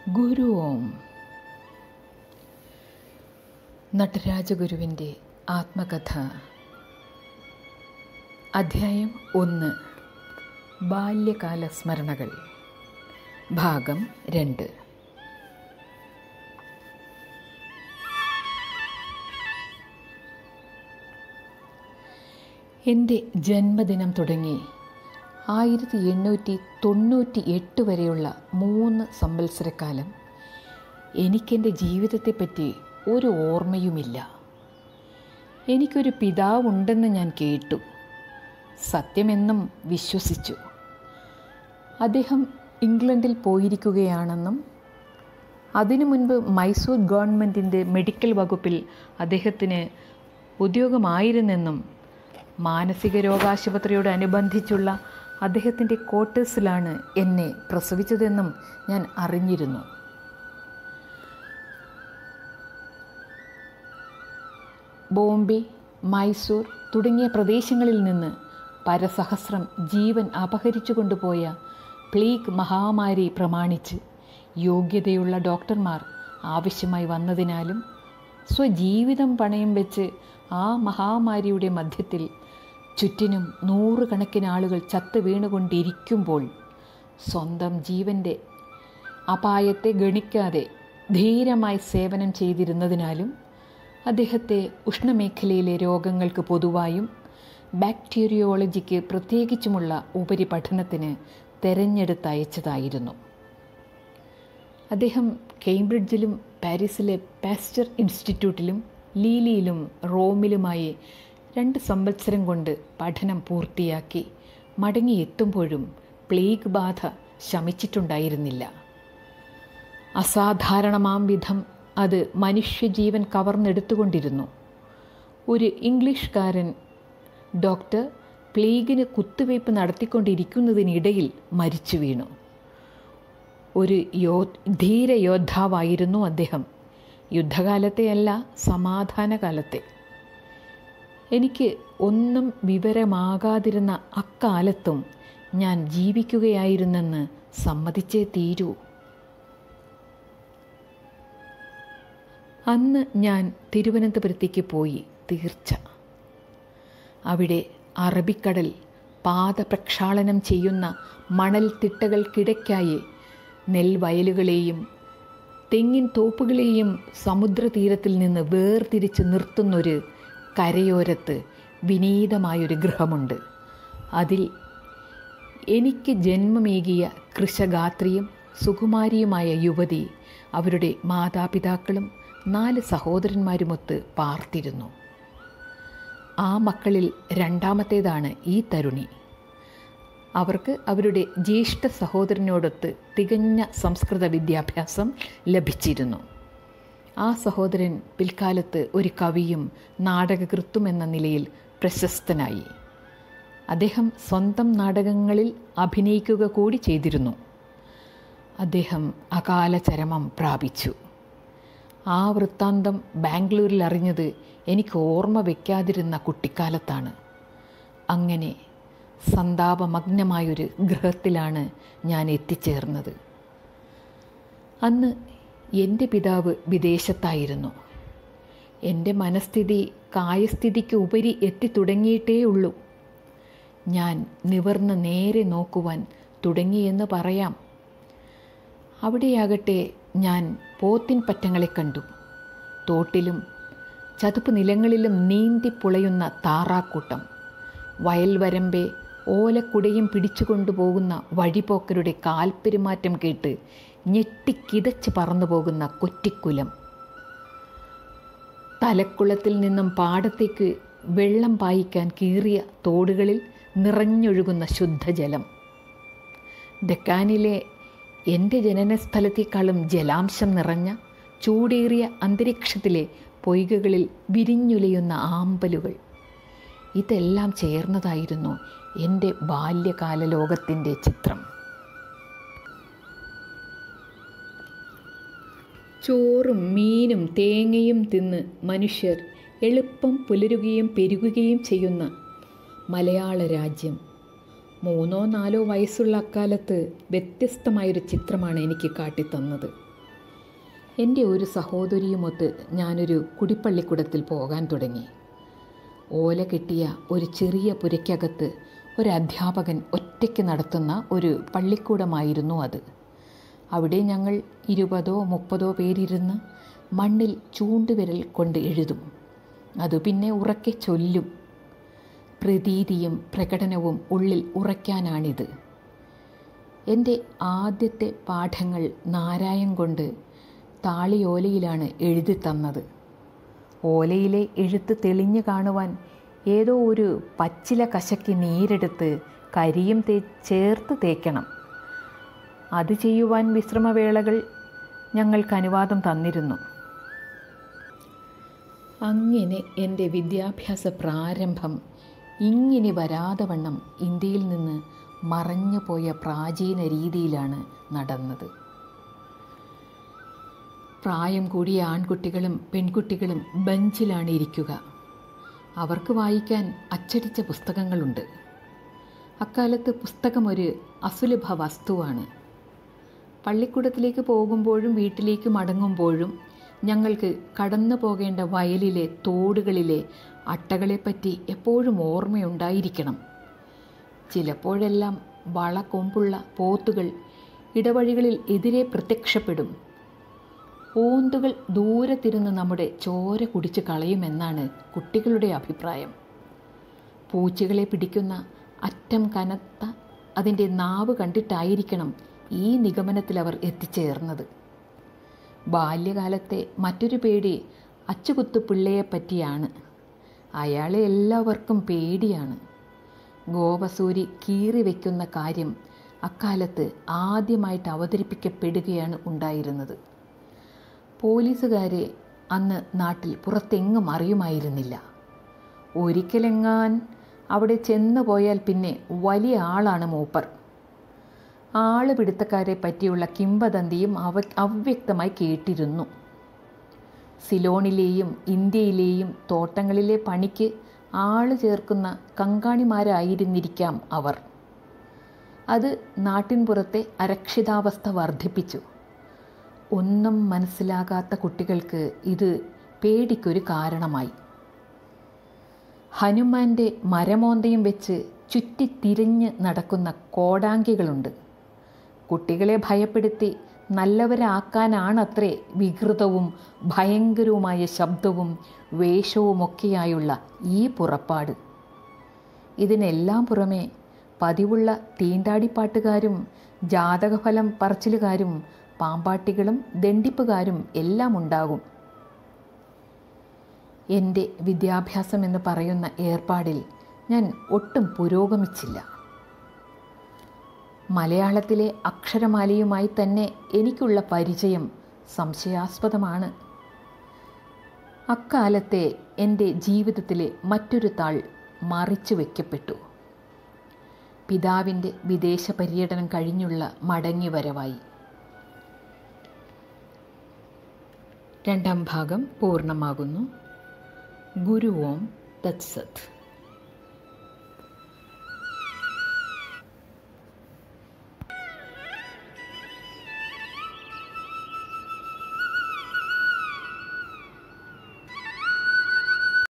ഗുരു ഓം നടരാജഗുരുവിൻ്റെ ആത്മകഥ അധ്യായം ഒന്ന് ബാല്യകാല സ്മരണകൾ ഭാഗം രണ്ട് എൻ്റെ ജന്മദിനം തുടങ്ങി ആയിരത്തി എണ്ണൂറ്റി തൊണ്ണൂറ്റി എട്ട് വരെയുള്ള മൂന്ന് സംവത്സരക്കാലം എനിക്കെൻ്റെ ജീവിതത്തെപ്പറ്റി ഒരു ഓർമ്മയുമില്ല എനിക്കൊരു പിതാവുണ്ടെന്ന് ഞാൻ കേട്ടു സത്യമെന്നും വിശ്വസിച്ചു അദ്ദേഹം ഇംഗ്ലണ്ടിൽ പോയിരിക്കുകയാണെന്നും അതിനു മുൻപ് മൈസൂർ ഗവൺമെൻറ്റിൻ്റെ മെഡിക്കൽ വകുപ്പിൽ അദ്ദേഹത്തിന് ഉദ്യോഗമായിരുന്നെന്നും മാനസിക രോഗാശുപത്രിയോടനുബന്ധിച്ചുള്ള അദ്ദേഹത്തിൻ്റെ ക്വാർട്ടേഴ്സിലാണ് എന്നെ പ്രസവിച്ചതെന്നും ഞാൻ അറിഞ്ഞിരുന്നു ബോംബെ മൈസൂർ തുടങ്ങിയ പ്രദേശങ്ങളിൽ നിന്ന് പരസഹസ്രം ജീവൻ അപഹരിച്ചു കൊണ്ടുപോയ പ്ലീഗ് മഹാമാരി പ്രമാണിച്ച് യോഗ്യതയുള്ള ഡോക്ടർമാർ ആവശ്യമായി വന്നതിനാലും സ്വജീവിതം പണയം വെച്ച് ആ മഹാമാരിയുടെ മധ്യത്തിൽ ചുറ്റിനും നൂറുകണക്കിന് ആളുകൾ ചത്തു വീണുകൊണ്ടിരിക്കുമ്പോൾ സ്വന്തം ജീവൻ്റെ അപായത്തെ ഗണിക്കാതെ ധീരമായി സേവനം ചെയ്തിരുന്നതിനാലും അദ്ദേഹത്തെ ഉഷ്ണമേഖലയിലെ രോഗങ്ങൾക്ക് പൊതുവായും ബാക്ടീരിയോളജിക്ക് പ്രത്യേകിച്ചുമുള്ള ഉപരിപഠനത്തിന് തെരഞ്ഞെടുത്തയച്ചതായിരുന്നു അദ്ദേഹം കേംബ്രിഡ്ജിലും പാരീസിലെ പാസ്റ്റർ ഇൻസ്റ്റിറ്റ്യൂട്ടിലും ലീലിയിലും റോമിലുമായി രണ്ട് സംവത്സരം കൊണ്ട് പഠനം പൂർത്തിയാക്കി മടങ്ങിയെത്തുമ്പോഴും പ്ലേഗ് ബാധ ശമിച്ചിട്ടുണ്ടായിരുന്നില്ല അസാധാരണമാം വിധം അത് മനുഷ്യജീവൻ കവർന്നെടുത്തുകൊണ്ടിരുന്നു ഒരു ഇംഗ്ലീഷുകാരൻ ഡോക്ടർ പ്ലേഗിന് കുത്തുവയ്പ് നടത്തിക്കൊണ്ടിരിക്കുന്നതിനിടയിൽ മരിച്ചു വീണു ഒരു യോ ധീര യോദ്ധാവായിരുന്നു അദ്ദേഹം യുദ്ധകാലത്തെയല്ല സമാധാനകാലത്തെ എനിക്ക് ഒന്നും വിവരമാകാതിരുന്ന അക്കാലത്തും ഞാൻ ജീവിക്കുകയായിരുന്നെന്ന് സമ്മതിച്ചേ തീരൂ അന്ന് ഞാൻ തിരുവനന്തപുരത്തേക്ക് പോയി തീർച്ച അവിടെ അറബിക്കടൽ പാദപ്രക്ഷാളനം ചെയ്യുന്ന മണൽ തിട്ടകൾക്കിടയ്ക്കായി നെൽവയലുകളെയും തെങ്ങിൻ തോപ്പുകളെയും സമുദ്രതീരത്തിൽ നിന്ന് വേർതിരിച്ച് നിർത്തുന്നൊരു കരയോരത്ത് വിനീതമായൊരു ഗൃഹമുണ്ട് അതിൽ എനിക്ക് ജന്മമേകിയ കൃഷഗാത്രിയും സുകുമാരിയുമായ യുവതി അവരുടെ മാതാപിതാക്കളും നാല് സഹോദരന്മാരുമൊത്ത് പാർത്തിരുന്നു ആ മക്കളിൽ രണ്ടാമത്തേതാണ് ഈ തരുണി അവർക്ക് അവരുടെ ജ്യേഷ്ഠ സഹോദരനോടൊത്ത് തികഞ്ഞ സംസ്കൃത വിദ്യാഭ്യാസം ലഭിച്ചിരുന്നു ആ സഹോദരൻ പിൽക്കാലത്ത് ഒരു കവിയും നാടകകൃത്തും എന്ന നിലയിൽ പ്രശസ്തനായി അദ്ദേഹം സ്വന്തം നാടകങ്ങളിൽ അഭിനയിക്കുക കൂടി ചെയ്തിരുന്നു അദ്ദേഹം അകാല ചരമം പ്രാപിച്ചു ആ വൃത്താന്തം ബാംഗ്ലൂരിൽ അറിഞ്ഞത് എനിക്ക് ഓർമ്മ വയ്ക്കാതിരുന്ന കുട്ടിക്കാലത്താണ് അങ്ങനെ സന്താപമഗ്നമായൊരു ഗൃഹത്തിലാണ് ഞാൻ എത്തിച്ചേർന്നത് അന്ന് എൻ്റെ പിതാവ് വിദേശത്തായിരുന്നു എൻ്റെ മനസ്ഥിതി കായസ്ഥിതിക്ക് ഉപരി എത്തിത്തുടങ്ങിയിട്ടേ ഉള്ളൂ ഞാൻ നിവർന്ന് നേരെ നോക്കുവാൻ തുടങ്ങിയെന്ന് പറയാം അവിടെയാകട്ടെ ഞാൻ പോത്തിൻ പറ്റങ്ങളെ കണ്ടു തോട്ടിലും ചതുപ്പ് നിലങ്ങളിലും നീന്തി പുളയുന്ന താറാക്കൂട്ടം വയൽവരമ്പെ ഓലക്കുടയും പിടിച്ചുകൊണ്ടുപോകുന്ന വഴിപോക്കരുടെ കാൽപ്പെരുമാറ്റം കേട്ട് ഞെട്ടിക്കിതച്ച് പറന്നു പോകുന്ന കൊറ്റിക്കുലം തലക്കുളത്തിൽ നിന്നും പാടത്തേക്ക് വെള്ളം പായിക്കാൻ കീറിയ തോടുകളിൽ നിറഞ്ഞൊഴുകുന്ന ശുദ്ധജലം ഡെക്കാനിലെ എൻ്റെ ജനനസ്ഥലത്തേക്കാളും ജലാംശം നിറഞ്ഞ ചൂടേറിയ അന്തരീക്ഷത്തിലെ പൊയ്കകളിൽ വിരിഞ്ഞുലയുന്ന ആമ്പലുകൾ ഇതെല്ലാം ചേർന്നതായിരുന്നു എൻ്റെ ബാല്യകാല ലോകത്തിൻ്റെ ചിത്രം ചോറും മീനും തേങ്ങയും തിന്ന് മനുഷ്യർ എളുപ്പം പുലരുകയും പെരുകുകയും ചെയ്യുന്ന മലയാള രാജ്യം മൂന്നോ നാലോ വയസ്സുള്ള അക്കാലത്ത് വ്യത്യസ്തമായൊരു ചിത്രമാണ് എനിക്ക് കാട്ടിത്തന്നത് എൻ്റെ ഒരു സഹോദരിയുമൊത്ത് ഞാനൊരു കുടിപ്പള്ളിക്കുടത്തിൽ പോകാൻ തുടങ്ങി ഓല കെട്ടിയ ഒരു ചെറിയ പുരയ്ക്കകത്ത് ഒരു അധ്യാപകൻ ഒറ്റയ്ക്ക് നടത്തുന്ന ഒരു പള്ളിക്കൂടമായിരുന്നു അത് അവിടെ ഞങ്ങൾ ഇരുപതോ മുപ്പതോ പേരിരുന്ന് മണ്ണിൽ ചൂണ്ടുവിരൽ കൊണ്ട് എഴുതും അതു പിന്നെ ഉറക്കെ ചൊല്ലും പ്രതീതിയും പ്രകടനവും ഉള്ളിൽ ഉറയ്ക്കാനാണിത് എൻ്റെ ആദ്യത്തെ പാഠങ്ങൾ നാരായം കൊണ്ട് താളിയോലയിലാണ് എഴുതി തന്നത് ഓലയിലെ എഴുത്ത് തെളിഞ്ഞു കാണുവാൻ ഏതോ ഒരു പച്ചില കശക്കി നീരെടുത്ത് കരിയും തേ ചേർത്ത് തേക്കണം അത് ചെയ്യുവാൻ വിശ്രമവേളകൾ ഞങ്ങൾക്ക് അനുവാദം തന്നിരുന്നു അങ്ങനെ എൻ്റെ വിദ്യാഭ്യാസ പ്രാരംഭം ഇങ്ങനെ വരാതെ വണ്ണം ഇന്ത്യയിൽ നിന്ന് മറഞ്ഞു പോയ പ്രാചീന രീതിയിലാണ് നടന്നത് പ്രായം കൂടിയ ആൺകുട്ടികളും പെൺകുട്ടികളും ബെഞ്ചിലാണ് ഇരിക്കുക അവർക്ക് വായിക്കാൻ അച്ചടിച്ച പുസ്തകങ്ങളുണ്ട് അക്കാലത്ത് പുസ്തകം ഒരു അസുലഭ വസ്തുവാണ് പള്ളിക്കൂടത്തിലേക്ക് പോകുമ്പോഴും വീട്ടിലേക്ക് മടങ്ങുമ്പോഴും ഞങ്ങൾക്ക് കടന്നു പോകേണ്ട വയലിലെ തോടുകളിലെ അട്ടകളെപ്പറ്റി എപ്പോഴും ഓർമ്മയുണ്ടായിരിക്കണം ചിലപ്പോഴെല്ലാം വളക്കൊമ്പുള്ള പോത്തുകൾ ഇടവഴികളിൽ എതിരെ പ്രത്യക്ഷപ്പെടും ഓന്തുകൾ ദൂരത്തിരുന്ന് നമ്മുടെ ചോര കുടിച്ച് കളയുമെന്നാണ് കുട്ടികളുടെ അഭിപ്രായം പൂച്ചകളെ പിടിക്കുന്ന അറ്റം കനത്ത അതിൻ്റെ നാവ് കണ്ടിട്ടായിരിക്കണം ഈ നിഗമനത്തിൽ അവർ എത്തിച്ചേർന്നത് ബാല്യകാലത്തെ മറ്റൊരു പേടി അച്ചുകുത്തു പിള്ളയെപ്പറ്റിയാണ് അയാളെ എല്ലാവർക്കും പേടിയാണ് ഗോപസൂരി കീറി വയ്ക്കുന്ന കാര്യം അക്കാലത്ത് ആദ്യമായിട്ട് അവതരിപ്പിക്കപ്പെടുകയാണ് ഉണ്ടായിരുന്നത് പോലീസുകാരെ അന്ന് നാട്ടിൽ പുറത്തെങ്ങും അറിയുമായിരുന്നില്ല ഒരിക്കലെങ്ങാൻ അവിടെ ചെന്നു പോയാൽ പിന്നെ വലിയ ആളാണ് മൂപ്പർ ആള് പിടുത്തക്കാരെ പറ്റിയുള്ള കിംവദന്തിയും അവ അവ്യക്തമായി കേട്ടിരുന്നു സിലോണിലെയും ഇന്ത്യയിലെയും തോട്ടങ്ങളിലെ പണിക്ക് ആള് ചേർക്കുന്ന കങ്കാണിമാരായിരുന്നിരിക്കാം അവർ അത് നാട്ടിൻപുറത്തെ അരക്ഷിതാവസ്ഥ വർദ്ധിപ്പിച്ചു ഒന്നും മനസ്സിലാകാത്ത കുട്ടികൾക്ക് ഇത് പേടിക്കൊരു കാരണമായി ഹനുമാന്റെ മരമോന്തയും വെച്ച് ചുറ്റിത്തിരിഞ്ഞ് നടക്കുന്ന കോടാങ്കികളുണ്ട് കുട്ടികളെ ഭയപ്പെടുത്തി നല്ലവരാക്കാനാണത്രേ വികൃതവും ഭയങ്കരവുമായ ശബ്ദവും വേഷവുമൊക്കെയായുള്ള ഈ പുറപ്പാട് ഇതിനെല്ലാം പുറമെ പതിവുള്ള തീണ്ടാടിപ്പാട്ടുകാരും ജാതകഫലം പറച്ചിലുകാരും പാമ്പാട്ടികളും ദണ്ഡിപ്പുകാരും എല്ലാം ഉണ്ടാകും എൻ്റെ വിദ്യാഭ്യാസം എന്ന് പറയുന്ന ഏർപ്പാടിൽ ഞാൻ ഒട്ടും പുരോഗമിച്ചില്ല മലയാളത്തിലെ അക്ഷരമാലയുമായി തന്നെ എനിക്കുള്ള പരിചയം സംശയാസ്പദമാണ് അക്കാലത്തെ എൻ്റെ ജീവിതത്തിലെ മറ്റൊരു താൾ മറിച്ചു വയ്ക്കപ്പെട്ടു പിതാവിൻ്റെ വിദേശ പര്യടനം കഴിഞ്ഞുള്ള മടങ്ങിവരവായി രണ്ടാം ഭാഗം പൂർണ്ണമാകുന്നു ഗുരു ഓം തത്സത്ത്